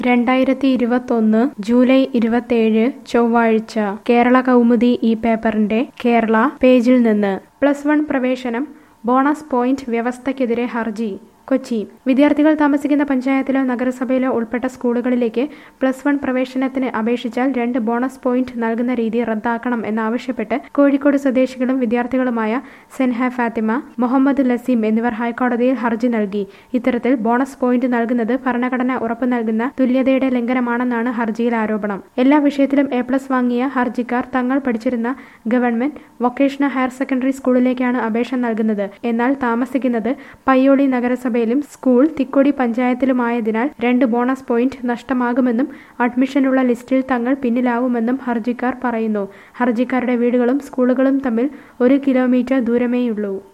രണ്ടായിരത്തി ഇരുപത്തൊന്ന് ജൂലൈ ഇരുപത്തേഴ് ചൊവ്വാഴ്ച കേരള കൗമുദി ഈ പേപ്പറിന്റെ കേരള പേജിൽ നിന്ന് പ്ലസ് വൺ പ്രവേശനം ബോണസ് പോയിന്റ് വ്യവസ്ഥയ്ക്കെതിരെ ഹർജി കൊച്ചി വിദ്യാർത്ഥികൾ താമസിക്കുന്ന പഞ്ചായത്തിലോ നഗരസഭയിലോ ഉൾപ്പെട്ട സ്കൂളുകളിലേക്ക് പ്ലസ് വൺ പ്രവേശനത്തിന് അപേക്ഷിച്ചാൽ രണ്ട് ബോണസ് പോയിന്റ് നൽകുന്ന രീതി റദ്ദാക്കണം എന്നാവശ്യപ്പെട്ട് കോഴിക്കോട് സ്വദേശികളും വിദ്യാർത്ഥികളുമായ സെൻഹ ഫാത്തിമ മുഹമ്മദ് ലസീം എന്നിവർ ഹൈക്കോടതിയിൽ ഹർജി നൽകി ഇത്തരത്തിൽ ബോണസ് പോയിന്റ് നൽകുന്നത് ഭരണഘടന ഉറപ്പു നൽകുന്ന തുല്യതയുടെ ലംഘനമാണെന്നാണ് ഹർജിയിൽ ആരോപണം എല്ലാ വിഷയത്തിലും എ പ്ലസ് വാങ്ങിയ ഹർജിക്കാർ തങ്ങൾ പഠിച്ചിരുന്ന ഗവൺമെന്റ് വൊക്കേഷണൽ ഹയർ സെക്കൻഡറി സ്കൂളിലേക്കാണ് അപേക്ഷ നൽകുന്നത് എന്നാൽ താമസിക്കുന്നത് പയ്യോളി നഗരസഭയിലും സ്കൂൾ തിക്കൊടി പഞ്ചായത്തിലുമായതിനാൽ രണ്ട് ബോണസ് പോയിന്റ് നഷ്ടമാകുമെന്നും അഡ്മിഷനുള്ള ലിസ്റ്റിൽ തങ്ങൾ പിന്നിലാവുമെന്നും ഹർജിക്കാർ പറയുന്നു ഹർജിക്കാരുടെ വീടുകളും സ്കൂളുകളും തമ്മിൽ ഒരു കിലോമീറ്റർ ദൂരമേയുള്ളൂ